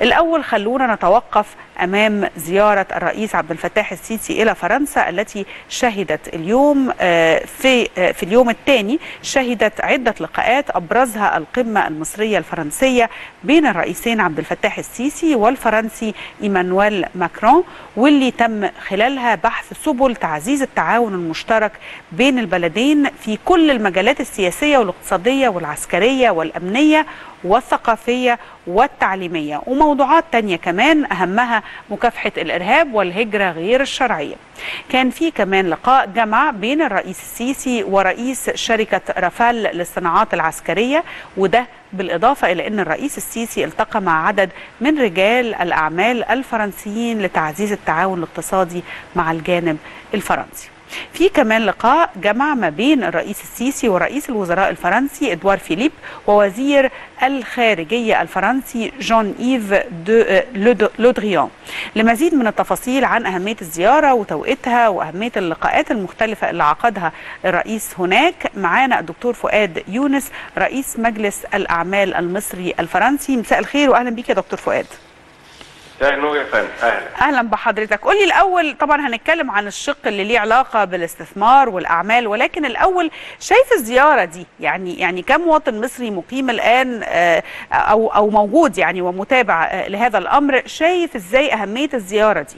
الأول خلونا نتوقف أمام زيارة الرئيس عبد الفتاح السيسي إلى فرنسا التي شهدت اليوم في في اليوم الثاني شهدت عدة لقاءات أبرزها القمة المصرية الفرنسية بين الرئيسين عبد الفتاح السيسي والفرنسي إيمانويل ماكرون واللي تم خلالها بحث سبل تعزيز التعاون المشترك بين البلدين في كل المجالات السياسية والاقتصادية والعسكرية والأمنية والثقافية والتعليمية وموضوعات تانية كمان أهمها مكافحة الإرهاب والهجرة غير الشرعية كان في كمان لقاء جمع بين الرئيس السيسي ورئيس شركة رافال للصناعات العسكرية وده بالإضافة إلى أن الرئيس السيسي التقى مع عدد من رجال الأعمال الفرنسيين لتعزيز التعاون الاقتصادي مع الجانب الفرنسي في كمان لقاء جمع ما بين الرئيس السيسي ورئيس الوزراء الفرنسي ادوار فيليب ووزير الخارجيه الفرنسي جون ايف دو لودريان لمزيد من التفاصيل عن اهميه الزياره وتوقيتها واهميه اللقاءات المختلفه اللي عقدها الرئيس هناك معانا الدكتور فؤاد يونس رئيس مجلس الاعمال المصري الفرنسي مساء الخير واهلا بيك يا دكتور فؤاد مساء النور يا فندم اهلا اهلا بحضرتك قول لي الاول طبعا هنتكلم عن الشق اللي ليه علاقه بالاستثمار والاعمال ولكن الاول شايف الزياره دي يعني يعني كم مواطن مصري مقيم الان او او موجود يعني ومتابع لهذا الامر شايف ازاي اهميه الزياره دي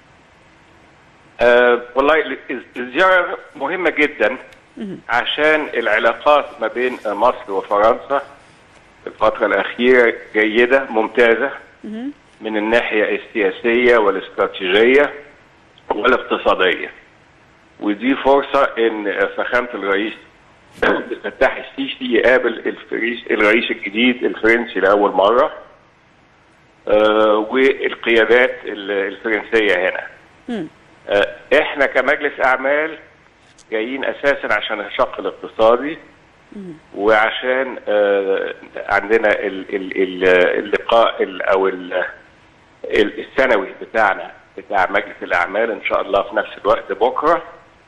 أه والله الزياره مهمه جدا عشان العلاقات ما بين مصر وفرنسا في الفتره الاخيره جيده ممتازه من الناحية السياسية والاستراتيجية والاقتصادية ودي فرصة ان فخامة الرئيس الفتاح السيسي يقابل الفريس الرئيس الجديد الفرنسي لأول مرة آه والقيادات الفرنسية هنا آه احنا كمجلس اعمال جايين اساسا عشان الشق الاقتصادي وعشان آه عندنا ال ال ال اللقاء ال او ال السنوي بتاعنا بتاع مجلس الاعمال ان شاء الله في نفس الوقت بكره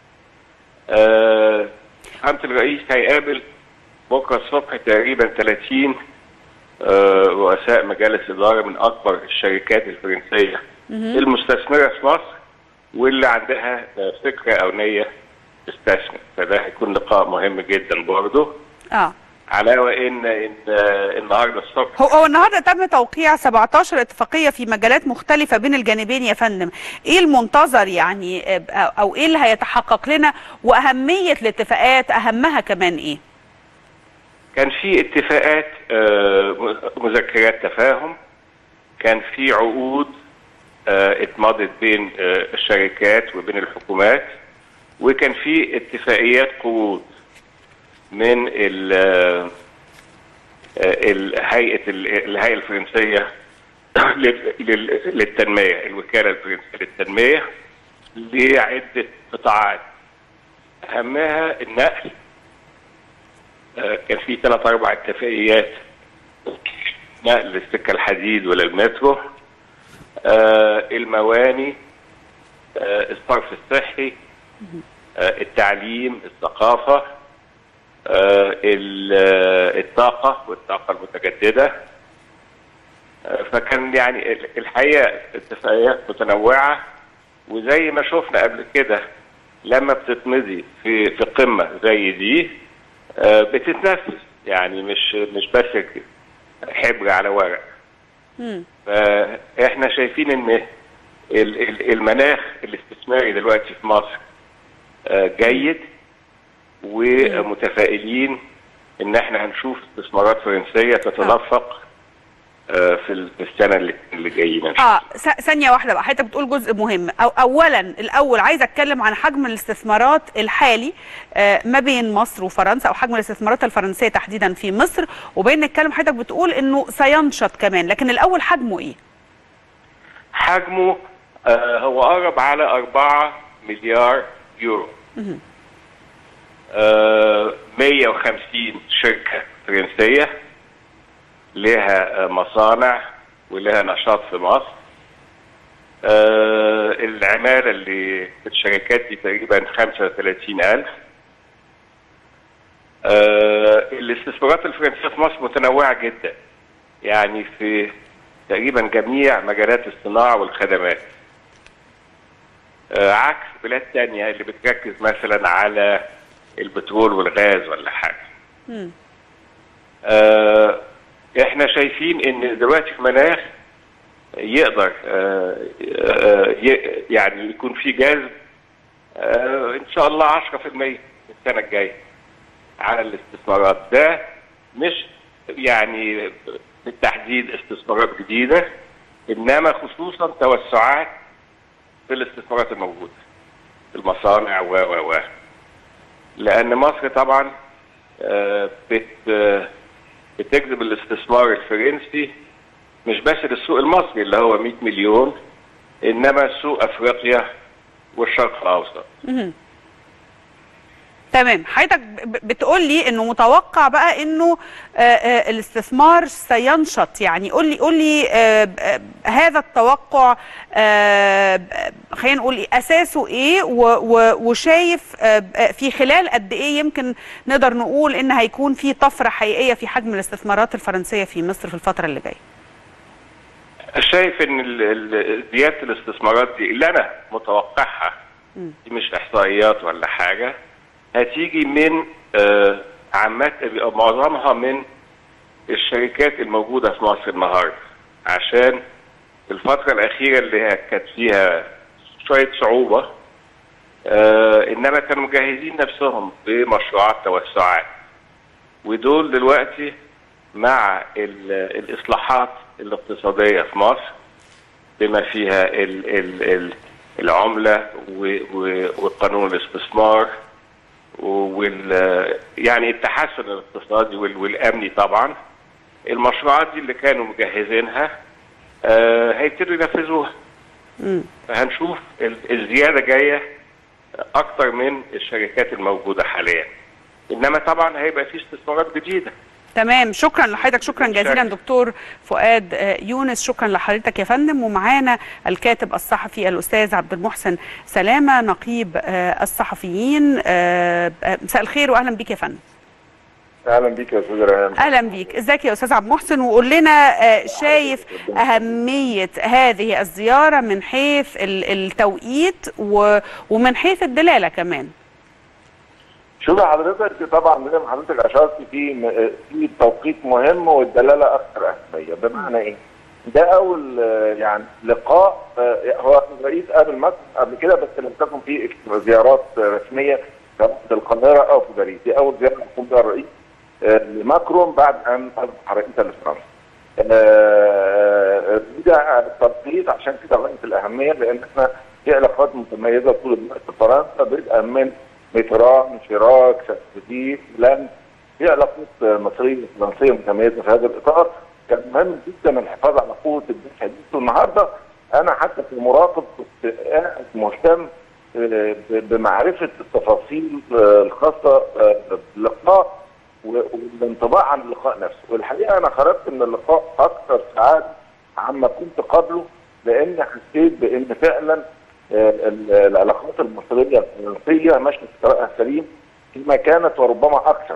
فخامه آه الرئيس هيقابل بكره الصبح تقريبا 30 آه رؤساء مجالس اداره من اكبر الشركات الفرنسيه المستثمره في مصر واللي عندها فكره او نيه تستثمر فده هيكون لقاء مهم جدا برضه اه علاوه ان ان النهارده الصبح هو هو النهارده تم توقيع 17 اتفاقيه في مجالات مختلفه بين الجانبين يا فندم ايه المنتظر يعني او ايه اللي هيتحقق لنا واهميه الاتفاقات اهمها كمان ايه كان في اتفاقات مذكرات تفاهم كان في عقود اتمضت بين الشركات وبين الحكومات وكان في اتفاقيات قروض من الهيئه الهيئه الفرنسيه للتنميه الوكاله الفرنسيه للتنميه لعده قطاعات اهمها النقل كان في ثلاث اربع اتفاقيات نقل السكه الحديد ولا المترو المواني الصرف الصحي التعليم الثقافه الطاقة والطاقة المتجددة فكان يعني الحقيقة اتفاقيات متنوعة وزي ما شفنا قبل كده لما بتتمضي في في قمة زي دي بتتنفذ يعني مش مش بس حبر على ورق فاحنا شايفين ان المناخ الاستثماري دلوقتي في مصر جيد ومتفائلين ان احنا هنشوف استثمارات فرنسيه تتدفق في السنه اللي جايين اه ثانيه واحده بقى حضرتك بتقول جزء مهم أو اولا الاول عايز اتكلم عن حجم الاستثمارات الحالي آه ما بين مصر وفرنسا او حجم الاستثمارات الفرنسيه تحديدا في مصر وبين نتكلم حضرتك بتقول انه سينشط كمان لكن الاول حجمه ايه حجمه آه هو قرب على 4 مليار يورو آه 150 شركه فرنسيه لها مصانع ولها نشاط في مصر آه العمالة اللي في الشركات دي تقريبا 35000 آه الاستثمارات الفرنسية في مصر متنوعة جدا يعني في تقريبا جميع مجالات الصناعه والخدمات آه، عكس بلاد تانية اللي بتركز مثلا على البترول والغاز ولا حاجه مم. آه، احنا شايفين ان دلوقتي في مناخ يقدر آه، آه، ي- يعني يكون في جذب آه، ان شاء الله 10% السنه الجايه على الاستثمارات ده مش يعني بالتحديد استثمارات جديده انما خصوصا توسعات في الاستثمارات الموجوده المصانع و و و لان مصر طبعا آه، بت آه، بتجذب الاستثمار الفرنسي مش بس للسوق المصري اللي هو 100 مليون انما سوق افريقيا والشرق الاوسط مهم. تمام حضرتك ب- بتقول لي انه متوقع بقى انه آه، آه، الاستثمار سينشط يعني قول لي قول لي آه، آه، هذا التوقع آه، ب- خلينا نقول إيه، اساسه ايه و- و- وشايف آه، آه، في خلال قد ايه يمكن نقدر نقول ان هيكون في طفره حقيقيه في حجم الاستثمارات الفرنسيه في مصر في الفتره اللي جايه شايف ان ال- ال- زياده الاستثمارات دي اللي انا متوقعها مم. دي مش احصائيات ولا حاجه هتيجي من آه، عامات أو معظمها من الشركات الموجوده في مصر النهارده عشان الفتره الاخيره اللي هي كانت فيها شويه صعوبه آه، انما كانوا مجهزين نفسهم بمشروعات توسعات ودول دلوقتي مع ال- الاصلاحات الاقتصاديه في مصر بما فيها ال ال ال العمله و- و- وقانون الاستثمار وال يعني التحسن الاقتصادي وال- والامني طبعا المشروعات دي اللي كانوا مجهزينها آه، هيبتدوا ينفذوها مم. فهنشوف ال- الزياده جايه اكتر من الشركات الموجوده حاليا انما طبعا هيبقى في استثمارات جديده تمام شكرا لحضرتك شكرا جزيلا شكرا. دكتور فؤاد آه، يونس شكرا لحضرتك يا فندم ومعانا الكاتب الصحفي الاستاذ عبد المحسن سلامه نقيب آه، الصحفيين آه، آه، مساء الخير واهلا بيك يا فندم اهلا بيك يا استاذ ريان اهلا بيك ازيك يا استاذ عبد المحسن وقول لنا آه، شايف اهميه هذه الزياره من حيث ال- التوقيت و- ومن حيث الدلاله كمان شوف حضرتك طبعا زي ما حضرتك اشرت في م- في توقيت مهم والدلاله اكثر اهميه بمعنى ايه؟ ده اول آه، يعني لقاء آه، هو الرئيس قابل مصر قبل كده بس لم تكن في زيارات آه، رسميه سواء في القاهره او في باريس دي اول زياره يقوم بها الرئيس آه، لماكرون بعد ان اصبح رئيسا لفرنسا. آه، ده التوقيت عشان كده غايه الاهميه لان احنا في علاقات متميزه طول الوقت في فرنسا بدءا من ميتران شيراك ساركوزي لان في علاقات مصريه فرنسيه متميزه في هذا الاطار كان مهم جدا الحفاظ على قوه الدفع دي والنهارده انا حتى في المراقب كنت قاعد مهتم آه، ب- بمعرفه التفاصيل آه، الخاصه آه، باللقاء و- والانطباع عن اللقاء نفسه والحقيقه انا خرجت من اللقاء اكثر سعاده عما كنت قبله لان حسيت بان فعلا آه، ال- العلاقات المصريه الفرنسيه ماشيه في طريقها السليم فيما كانت وربما اكثر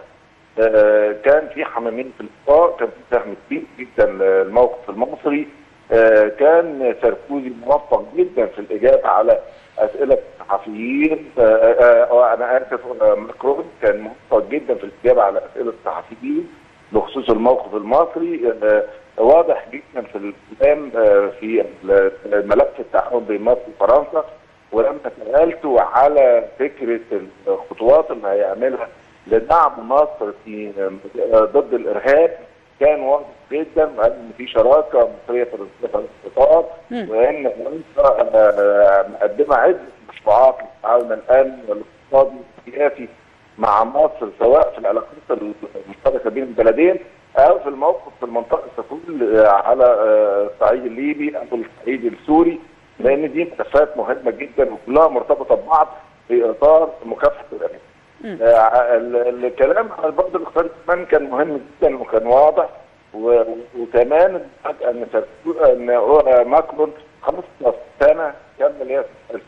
آه، كان في حمامين في اللقاء كان في فهم كبير جدا للموقف المصري آه، كان ساركوزي موفق جدا في الاجابه على اسئله الصحفيين آه، آه، آه، انا اسف آه، ماكرون كان موفق جدا في الاجابه على اسئله الصحفيين بخصوص الموقف المصري آه، واضح جدا في الكلام آه، في ال- ملف التعاون بين مصر وفرنسا ولما سالته على فكره الخطوات اللي هيعملها لدعم مصر في آه، ضد الارهاب كان واضح جدا وقال ان في شراكه مصريه فرنسيه في الاقتصاد مم. وان فرنسا آه، مقدمه عده مشروعات للتعاون الامني والاقتصادي والسياسي مع مصر سواء في العلاقات المشتركه بين البلدين او في الموقف في المنطقه ككل آه، على آه، الصعيد الليبي او الصعيد السوري لان دي ملفات مهمه جدا وكلها مرتبطه ببعض في اطار مكافحه الارهاب. مم. آه، ال- الكلام عن البعد الاقتصادي كمان كان مهم جدا وكان واضح و- وكمان فجاه ان تركو- ان هو ماكرون خلص سنه كامله اللي هي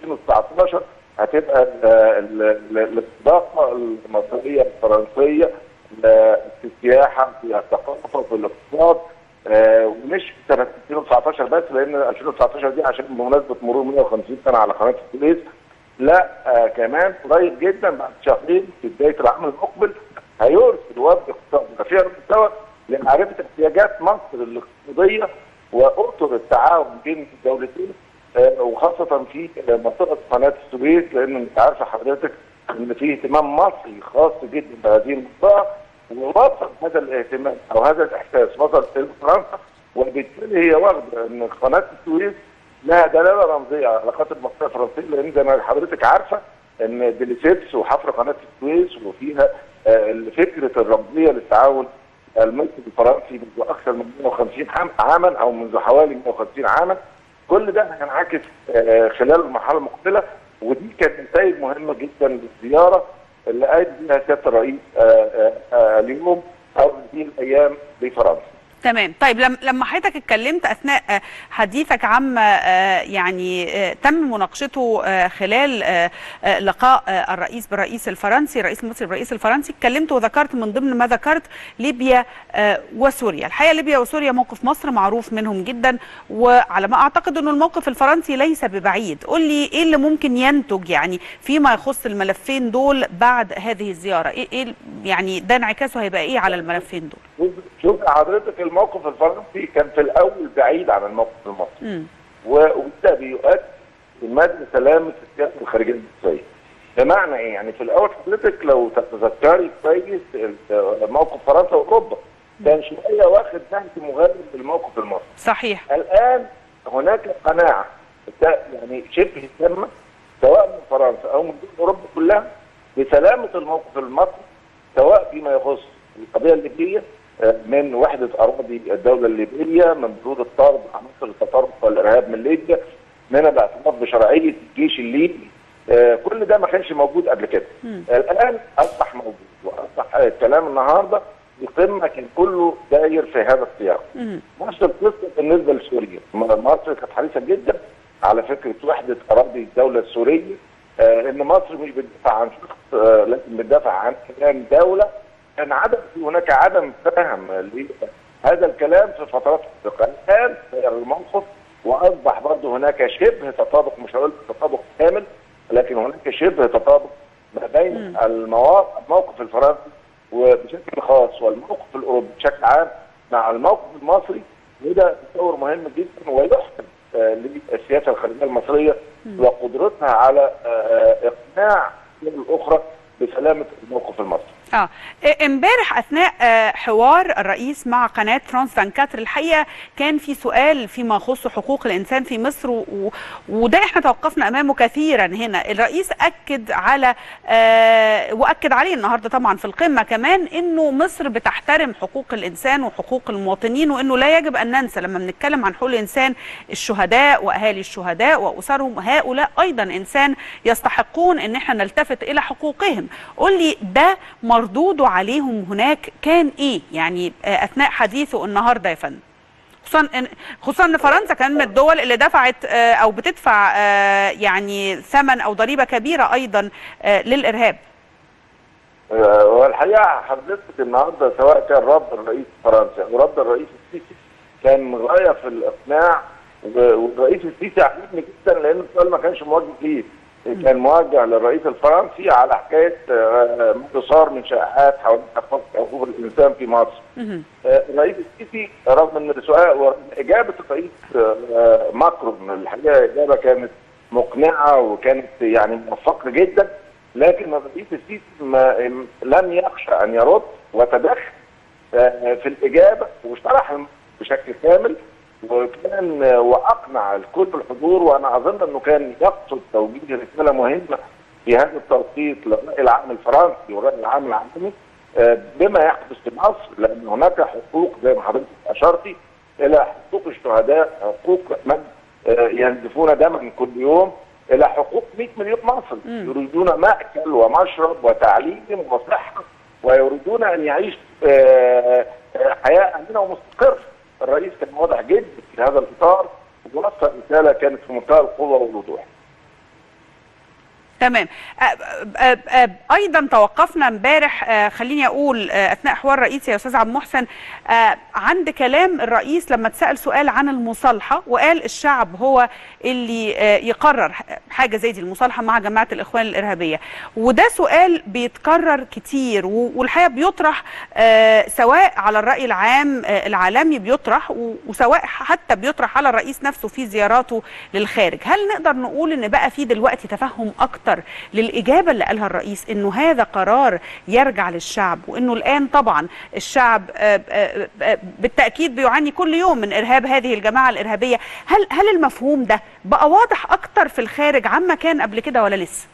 2019 هتبقى ال- ال- ال- الاستضافه المصريه الفرنسيه ل- في السياحه في الثقافه في الاقتصاد آه ومش سنه 2019 بس لان 2019 دي عشان بمناسبه مرور 150 سنه على قناه السويس لا آه كمان قريب جدا بعد شهرين في بدايه العام المقبل هيرسل وفد اقتصادي رفيع المستوى لمعرفه احتياجات مصر الاقتصاديه واطر التعاون بين الدولتين آه وخاصه في منطقه قناه السويس لان انت عارفه حضرتك ان في اهتمام مصري خاص جدا بهذه المنطقه ووصل هذا الاهتمام او هذا الاحساس وصل الى فرنسا وبالتالي هي واخده ان قناه السويس لها دلاله رمزيه على العلاقات المصريه الفرنسيه لان زي ما حضرتك عارفه ان ديليسيبس وحفر قناه السويس وفيها آه فكره الرمزيه للتعاون المصري الفرنسي منذ اكثر من 150 عاما او منذ حوالي 150 عاما كل ده هينعكس آه خلال المرحله المقبله ودي كانت نتائج مهمه جدا للزياره اللي قايد بيها سياده الرئيس آآ آآ اليوم او هذه الايام لفرنسا. تمام طيب لما حضرتك اتكلمت اثناء حديثك عما يعني تم مناقشته خلال لقاء الرئيس بالرئيس الفرنسي الرئيس المصري بالرئيس الفرنسي اتكلمت وذكرت من ضمن ما ذكرت ليبيا وسوريا الحقيقه ليبيا وسوريا موقف مصر معروف منهم جدا وعلى ما اعتقد انه الموقف الفرنسي ليس ببعيد قول لي ايه اللي ممكن ينتج يعني فيما يخص الملفين دول بعد هذه الزياره ايه, إيه يعني ده انعكاسه هيبقى ايه على الملفين دول شوف حضرتك الموقف الفرنسي كان في الاول بعيد عن الموقف المصري وده بيؤدي لمدى سلامه السياسه الخارجيه المصريه بمعنى ايه؟ يعني في الاول حضرتك لو تتذكري كويس موقف فرنسا واوروبا كان شويه واخد نهج مغالب بالموقف المصري صحيح الان هناك قناعه يعني شبه تامه سواء من فرنسا او من اوروبا كلها بسلامه الموقف المصري سواء فيما يخص القضيه الليبيه من وحده اراضي الدوله الليبيه من برود الطرد عناصر التطرف والارهاب من ليبيا من الاعتراف بشرعيه الجيش الليبي كل ده ما كانش موجود قبل كده الان اصبح موجود واصبح الكلام النهارده القمه كان كله داير في هذا السياق نفس القصه بالنسبه لسوريا مصر كانت حريصه جدا على فكره وحده اراضي الدوله السوريه ان مصر مش بتدافع عن شخص لكن بتدافع عن كيان دوله كان عدم هناك عدم فهم لهذا الكلام في فترات الثقه الان غير الموقف واصبح برضه هناك شبه تطابق مش هقول تطابق كامل لكن هناك شبه تطابق ما بين المواقف الموقف الفرنسي وبشكل خاص والموقف الاوروبي بشكل عام مع الموقف المصري وده تصور مهم جدا ويحسب للسياسه الخارجيه المصريه وقدرتها على اقناع الدول الاخرى بسلامه الموقف المصري. اه امبارح اثناء حوار الرئيس مع قناه فرانس 24 الحقيقه كان في سؤال فيما يخص حقوق الانسان في مصر و... وده احنا توقفنا امامه كثيرا هنا الرئيس اكد على آه واكد عليه النهارده طبعا في القمه كمان انه مصر بتحترم حقوق الانسان وحقوق المواطنين وانه لا يجب ان ننسى لما بنتكلم عن حقوق الانسان الشهداء واهالي الشهداء واسرهم هؤلاء ايضا انسان يستحقون ان احنا نلتفت الى حقوقهم قول لي ده مردوده عليهم هناك كان ايه يعني اثناء حديثه النهارده يا فندم خصوصا ان خصوصا ان فرنسا كان من الدول اللي دفعت او بتدفع يعني ثمن او ضريبه كبيره ايضا للارهاب والحقيقه حضرتك النهارده سواء كان رد الرئيس فرنسا او رد الرئيس السيسي كان غايه في الاقناع والرئيس السيسي عجبني جدا لان السؤال ما كانش موجه ليه كان موجه للرئيس الفرنسي على حكايه ما صار من شائعات حول حقوق الانسان في مصر. الرئيس السيسي رغم ان السؤال اجابه الرئيس ماكرون الحقيقه اجابه كانت مقنعه وكانت يعني موفقه جدا لكن الرئيس السيسي ما لم يخشى ان يرد وتدخل في الاجابه وشرح بشكل كامل وكان واقنع كل الحضور وانا اظن انه كان يقصد توجيه رساله مهمه في هذا التوقيت للراي العام الفرنسي والراي العام العالمي بما يحدث في مصر لان هناك حقوق زي ما حضرتك اشرتي الى حقوق الشهداء حقوق من ينزفون دما كل يوم الى حقوق 100 مليون مصري يريدون ماكل ومشرب وتعليم وصحه ويريدون ان يعيش حياه امنه ومستقره الرئيس كان واضح جدا في هذا الاطار ووصل رساله كانت في منتهى القوه والوضوح. تمام أ- أ- أ- ايضا توقفنا امبارح آه، خليني اقول آه، اثناء حوار رئيسي يا استاذ عبد المحسن آه، عند كلام الرئيس لما اتسال سؤال عن المصالحه وقال الشعب هو اللي آه، يقرر حاجه زي دي المصالحه مع جماعه الاخوان الارهابيه وده سؤال بيتكرر كتير و- والحقيقه بيطرح آه، سواء على الراي العام آه، العالمي بيطرح و- وسواء حتى بيطرح على الرئيس نفسه في زياراته للخارج هل نقدر نقول ان بقى في دلوقتي تفهم اكتر للاجابه اللي قالها الرئيس انه هذا قرار يرجع للشعب وانه الان طبعا الشعب آه، آه، آه، بالتاكيد بيعاني كل يوم من ارهاب هذه الجماعه الارهابيه هل هل المفهوم ده بقى واضح اكتر في الخارج عما كان قبل كده ولا لسه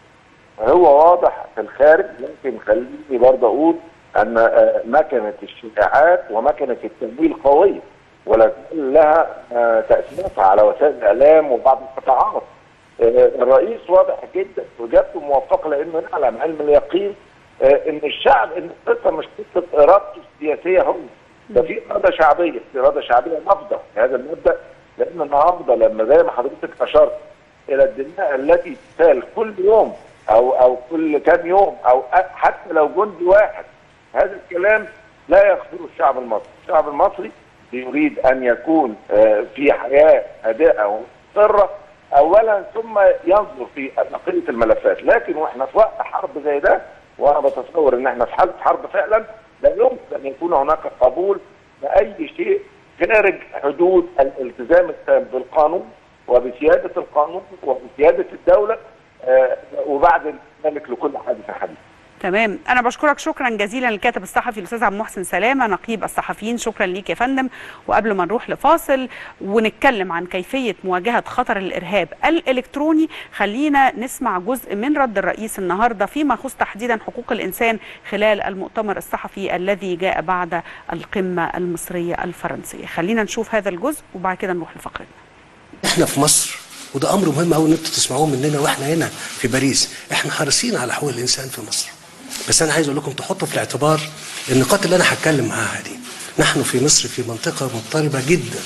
هو واضح في الخارج لكن خليني برضه اقول ان آه، مكنه الشائعات ومكنه التمويل قويه ولا زال لها آه، تاثيراتها على وسائل الاعلام وبعض القطاعات. آه، الرئيس واضح جدا واجابته موفقه لانه نعلم علم اليقين آه، ان الشعب ان القصه مش قصه ارادته السياسيه هو ده في اراده شعبيه، في اراده شعبيه نافضه في هذا المبدا لان النهارده لما زي ما حضرتك اشرت الى الدماء التي تسال كل يوم او او كل كام يوم او أ- حتى لو جندي واحد هذا الكلام لا يخبره الشعب المصري، الشعب المصري يريد ان يكون آه، في حياه هادئه ومستقره اولا ثم ينظر في بقيه الملفات، لكن واحنا في وقت حرب زي ده وانا بتصور ان احنا في حاله حرب فعلا لا يمكن ان يكون هناك قبول لاي شيء خارج حدود الالتزام التام بالقانون وبسياده القانون وبسياده الدوله آه، وبعد ذلك لكل حادث حديث. تمام انا بشكرك شكرا جزيلا للكاتب الصحفي الاستاذ عبد المحسن سلامه نقيب الصحفيين شكرا ليك يا فندم وقبل ما نروح لفاصل ونتكلم عن كيفيه مواجهه خطر الارهاب الالكتروني خلينا نسمع جزء من رد الرئيس النهارده فيما يخص تحديدا حقوق الانسان خلال المؤتمر الصحفي الذي جاء بعد القمه المصريه الفرنسيه خلينا نشوف هذا الجزء وبعد كده نروح لفقرتنا احنا في مصر وده امر مهم قوي ان انتوا تسمعوه مننا واحنا هنا في باريس احنا حريصين على حقوق الانسان في مصر بس انا عايز اقول لكم تحطوا في الاعتبار النقاط اللي انا هتكلم معاها دي نحن في مصر في منطقه مضطربه جدا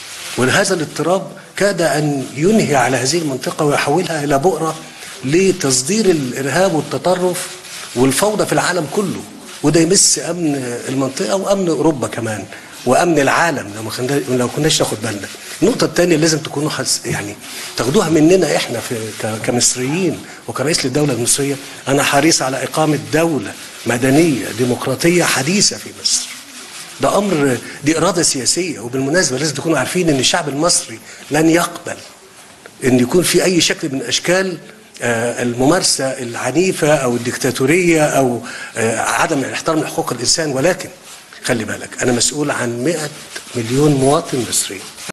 وهذا الاضطراب كاد ان ينهي على هذه المنطقه ويحولها الى بؤره لتصدير الارهاب والتطرف والفوضى في العالم كله وده يمس امن المنطقه وامن اوروبا كمان وامن العالم لو ما خلنا لو كناش ناخد بالنا النقطه الثانيه لازم تكونوا حس يعني تاخدوها مننا احنا في ك- كمصريين وكرئيس للدوله المصريه انا حريص على اقامه دوله مدنيه ديمقراطيه حديثه في مصر ده امر دي اراده سياسيه وبالمناسبه لازم تكونوا عارفين ان الشعب المصري لن يقبل ان يكون في اي شكل من اشكال آه، الممارسه العنيفه او الدكتاتوريه او آه، عدم الاحترام لحقوق الانسان ولكن خلي بالك انا مسؤول عن 100 مليون مواطن مصري